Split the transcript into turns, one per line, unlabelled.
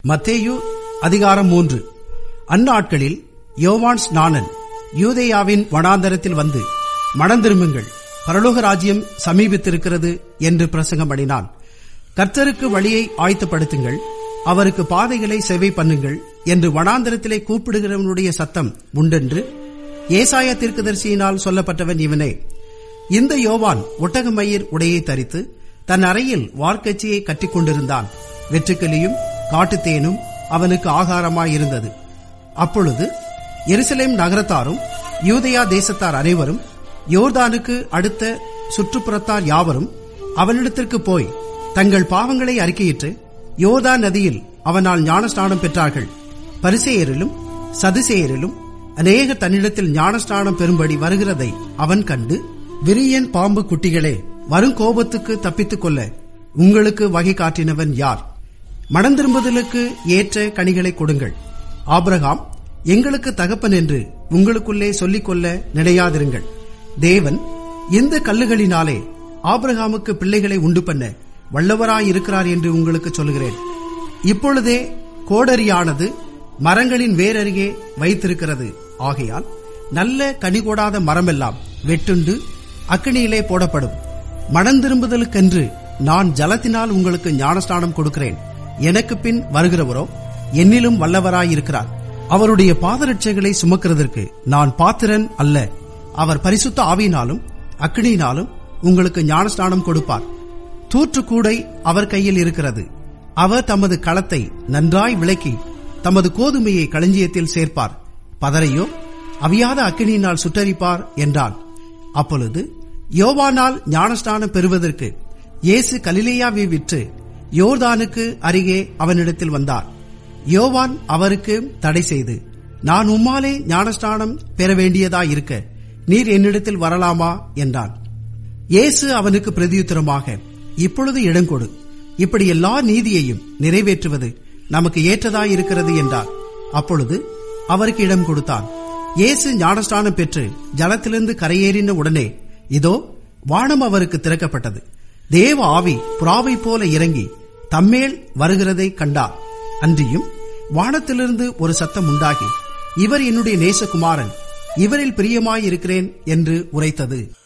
மத்தேயு அதிகாரம் மூன்று அந்நாட்களில் யோவான் ஸ்நானன் யூதேயாவின் வனாந்தரத்தில் வந்து மணந்திரும்புங்கள் பரலோக ராஜ்யம் சமீபித்திருக்கிறது என்று பிரசங்கம் பண்ணினான் கர்த்தருக்கு வழியை ஆயத்தப்படுத்துங்கள் அவருக்கு பாதைகளை செவை பண்ணுங்கள் என்று வனாந்தரத்திலே கூப்பிடுகிறவனுடைய சத்தம் உண்டென்று ஏசாயா தீர்க்கதரிசியினால் சொல்லப்பட்டவன் இவனே இந்த யோவான் ஒட்டகமயிர் உடையை தரித்து தன் அறையில் வார்க்கச்சியை கட்டிக் கொண்டிருந்தான் வெற்றுக்கிளியும் காட்டுத்தேனும் அவனுக்கு ஆகாரமாயிருந்தது அப்பொழுது எருசலேம் நகரத்தாரும் யூதயா தேசத்தார் அனைவரும் யோர்தானுக்கு அடுத்த சுற்றுப்புறத்தார் யாவரும் அவனிடத்திற்கு போய் தங்கள் பாவங்களை அறிக்கையிட்டு யோர்தான் நதியில் அவனால் ஞானஸ்நானம் பெற்றார்கள் பரிசேயரிலும் சதுசேயரிலும் அநேக தன்னிடத்தில் ஞானஸ்நானம் பெறும்படி வருகிறதை அவன் கண்டு விரியன் பாம்பு குட்டிகளே வருங்கோபத்துக்கு தப்பித்துக் கொள்ள உங்களுக்கு வகை காட்டினவன் யார் மனந்திரும்புதலுக்கு ஏற்ற கனிகளை கொடுங்கள் ஆபிரகாம் எங்களுக்கு தகப்பன் என்று உங்களுக்குள்ளே சொல்லிக்கொள்ள நினையாதிருங்கள் தேவன் இந்த கல்லுகளினாலே ஆபிரகாமுக்கு பிள்ளைகளை உண்டு பண்ண வல்லவராயிருக்கிறார் என்று உங்களுக்கு சொல்கிறேன் இப்பொழுதே கோடரியானது மரங்களின் வேரருகே வைத்திருக்கிறது ஆகையால் நல்ல கனிகொடாத மரமெல்லாம் வெட்டுண்டு அக்கினியிலே போடப்படும் மனந்திரும்புதலுக்கென்று நான் ஜலத்தினால் உங்களுக்கு ஞானஸ்நானம் கொடுக்கிறேன் எனக்கு பின் வருகிறவரோ என்னிலும் வல்லவராயிருக்கிறார் அவருடைய பாதரட்சைகளை சுமக்கிறதற்கு நான் பாத்திரன் அல்ல அவர் பரிசுத்த ஆவியினாலும் அக்கினியினாலும் உங்களுக்கு ஞானஸ்நானம் கொடுப்பார் தூற்றுக்கூடை அவர் கையில் இருக்கிறது அவர் தமது களத்தை நன்றாய் விளக்கி தமது கோதுமையை களஞ்சியத்தில் சேர்ப்பார் பதரையோ அவியாத அக்கினியினால் சுட்டரிப்பார் என்றான் அப்பொழுது யோவானால் ஞானஸ்நானம் பெறுவதற்கு இயேசு கலிலேயாவை விற்று யோர்தானுக்கு அருகே அவனிடத்தில் வந்தார் யோவான் அவருக்கு தடை செய்து நான் உம்மாலே ஞானஸ்நானம் பெற வேண்டியதாயிருக்க நீர் என்னிடத்தில் வரலாமா என்றான் இயேசு அவனுக்கு பிரதியுத்தரமாக இப்பொழுது இடங்கொடு இப்படி எல்லா நீதியையும் நிறைவேற்றுவது நமக்கு ஏற்றதாயிருக்கிறது என்றார் அப்பொழுது அவருக்கு இடம் கொடுத்தான் இயேசு ஞானஸ்நானம் பெற்று ஜலத்திலிருந்து கரையேறின உடனே இதோ வானம் அவருக்கு திறக்கப்பட்டது தேவ ஆவி புறாவை போல இறங்கி தம்மேல் வருகிறதை கண்டார் அன்றியும் வானத்திலிருந்து ஒரு சத்தம் உண்டாகி இவர் என்னுடைய நேசகுமாரன் இவரில் பிரியமாயிருக்கிறேன் என்று உரைத்தது